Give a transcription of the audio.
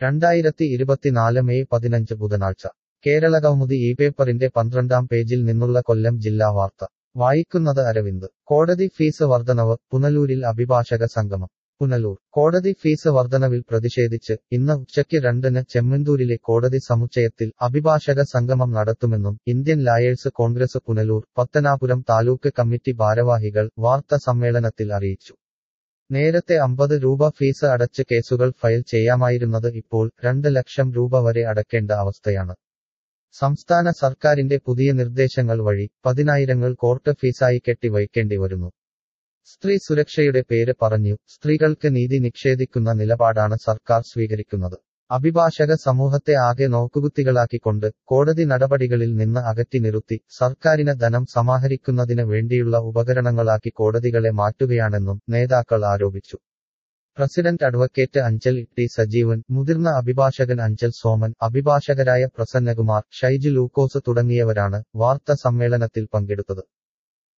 രണ്ടായിരത്തി ഇരുപത്തിനാല് മെയ് പതിനഞ്ച് ബുധനാഴ്ച കേരള കൗമുദി ഈ പേപ്പറിന്റെ പന്ത്രണ്ടാം പേജിൽ നിന്നുള്ള കൊല്ലം ജില്ലാ വാർത്ത വായിക്കുന്നത് അരവിന്ദ് കോടതി ഫീസ് വർധനവ് പുനലൂരിൽ അഭിഭാഷക സംഗമം പുനലൂർ കോടതി ഫീസ് വർധനവിൽ പ്രതിഷേധിച്ച് ഇന്ന് ഉച്ചയ്ക്ക് രണ്ടിന് ചെമ്മന്തൂരിലെ കോടതി സമുച്ചയത്തിൽ അഭിഭാഷക സംഗമം നടത്തുമെന്നും Indian lawyers Congress Punalur Pathanapuram taluk committee ഭാരവാഹികൾ വാർത്താ സമ്മേളനത്തിൽ അറിയിച്ചു നേരത്തെ അമ്പത് രൂപ ഫീസ് അടച്ച് കേസുകൾ ഫയൽ ചെയ്യാമായിരുന്നത് ഇപ്പോൾ രണ്ട് ലക്ഷം രൂപ വരെ അടക്കേണ്ട അവസ്ഥയാണ് സംസ്ഥാന സർക്കാരിന്റെ പുതിയ നിർദ്ദേശങ്ങൾ വഴി പതിനായിരങ്ങൾ കോർട്ട് ഫീസായി കെട്ടിവയ്ക്കേണ്ടി വരുന്നു സ്ത്രീ സുരക്ഷയുടെ പേര് പറഞ്ഞു സ്ത്രീകൾക്ക് നീതി നിഷേധിക്കുന്ന നിലപാടാണ് സർക്കാർ സ്വീകരിക്കുന്നത് അഭിഭാഷക സമൂഹത്തെ ആകെ നോക്കുകുത്തികളാക്കിക്കൊണ്ട് കോടതി നടപടികളിൽ നിന്ന് അകറ്റി നിർത്തി സർക്കാരിന് ധനം സമാഹരിക്കുന്നതിന് വേണ്ടിയുള്ള ഉപകരണങ്ങളാക്കി കോടതികളെ മാറ്റുകയാണെന്നും നേതാക്കൾ ആരോപിച്ചു president advocate Anchal T Sajeevan മുതിർന്ന അഭിഭാഷകൻ അഞ്ചൽ സോമൻ അഭിഭാഷകരായ പ്രസന്നകുമാർ ഷൈജു ലൂക്കോസ് തുടങ്ങിയവരാണ് വാർത്താ സമ്മേളനത്തിൽ പങ്കെടുത്തത്